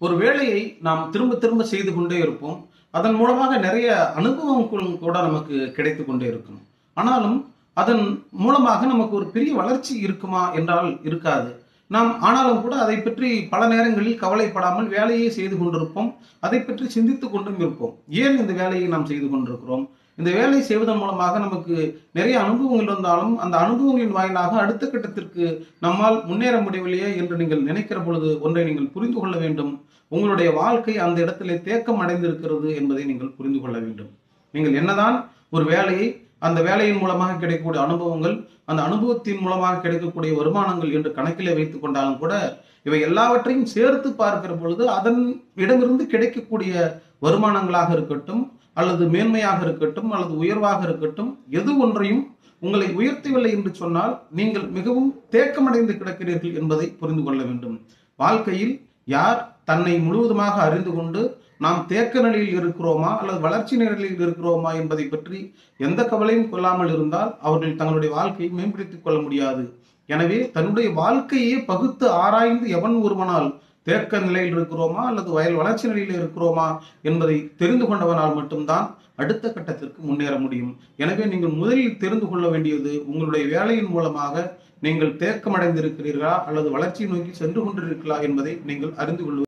ஒரு வேலையை நாம் திரும்ப திரும்ப செய்து கொண்டே இருப்போம் அதன் மூலமாக நிறைய அனுபவங்களும் கூட நமக்கு கிடைத்து கொண்டே இருக்கும் ஆனாலும் அதன் மூலமாக நமக்கு ஒரு பெரிய வளர்ச்சி இருக்குமா என்றால் இருக்காது நாம் ஆனாலும் கூட அதை பற்றி பல நேரங்களில் கவலைப்படாமல் வேலையை செய்து கொண்டிருப்போம் அதை பற்றி சிந்தித்துக் கொண்டும் இருப்போம் ஏன் இந்த வேலையை நாம் செய்து கொண்டிருக்கிறோம் இந்த வேலை செய்வதன் மூலமாக நமக்கு நிறைய அனுபவங்கள் இருந்தாலும் அந்த அனுபவங்களின் வாயிலாக அடுத்த கட்டத்திற்கு நம்மால் முன்னேற முடியவில்லையே என்று நீங்கள் நினைக்கிற பொழுது ஒன்றை நீங்கள் புரிந்து கொள்ள வேண்டும் உங்களுடைய வாழ்க்கை அந்த இடத்திலே தேக்கம் அடைந்திருக்கிறது என்பதை நீங்கள் புரிந்து கொள்ள வேண்டும் நீங்கள் என்னதான் ஒரு வேலையை அந்த வேலையின் மூலமாக கிடைக்கக்கூடிய அனுபவங்கள் அந்த அனுபவத்தின் மூலமாக கிடைக்கக்கூடிய வருமானங்கள் என்று கணக்கிலே வைத்துக் கொண்டாலும் கூட இவை எல்லாவற்றையும் சேர்த்து பார்க்கிற பொழுது அதன் இடமிருந்து கிடைக்கக்கூடிய வருமானங்களாக இருக்கட்டும் அல்லது மேன்மையாக இருக்கட்டும் அல்லது உயர்வாக இருக்கட்டும் எது ஒன்றையும் உங்களை உயர்த்தவில்லை என்று சொன்னால் நீங்கள் மிகவும் தேக்கமடைந்து கிடக்கிறீர்கள் என்பதை புரிந்து கொள்ள வேண்டும் வாழ்க்கையில் யார் தன்னை முழுவதுமாக அறிந்து கொண்டு நாம் தேக்க நிலையில் இருக்கிறோமா அல்லது வளர்ச்சி நிலையில் இருக்கிறோமா என்பதை பற்றி எந்த கவலையும் கொள்ளாமல் இருந்தால் அவர்கள் தங்களுடைய வாழ்க்கையை மேம்படுத்திக் கொள்ள முடியாது எனவே தன்னுடைய வாழ்க்கையே பகுத்து ஆராய்ந்து எவன் ஒருவனால் தேக்க நிலையில் இருக்கிறோமா அல்லது வயல் வளர்ச்சி நிலையில் இருக்கிறோமா என்பதை தெரிந்து கொண்டவனால் மட்டும்தான் அடுத்த கட்டத்திற்கு முன்னேற முடியும் எனவே நீங்கள் முதலில் தெரிந்து கொள்ள வேண்டியது உங்களுடைய வேலையின் மூலமாக நீங்கள் தேக்கமடைந்திருக்கிறீர்களா அல்லது வளர்ச்சியை நோக்கி சென்று கொண்டிருக்கிறீர்களா என்பதை நீங்கள் அறிந்து கொள்வது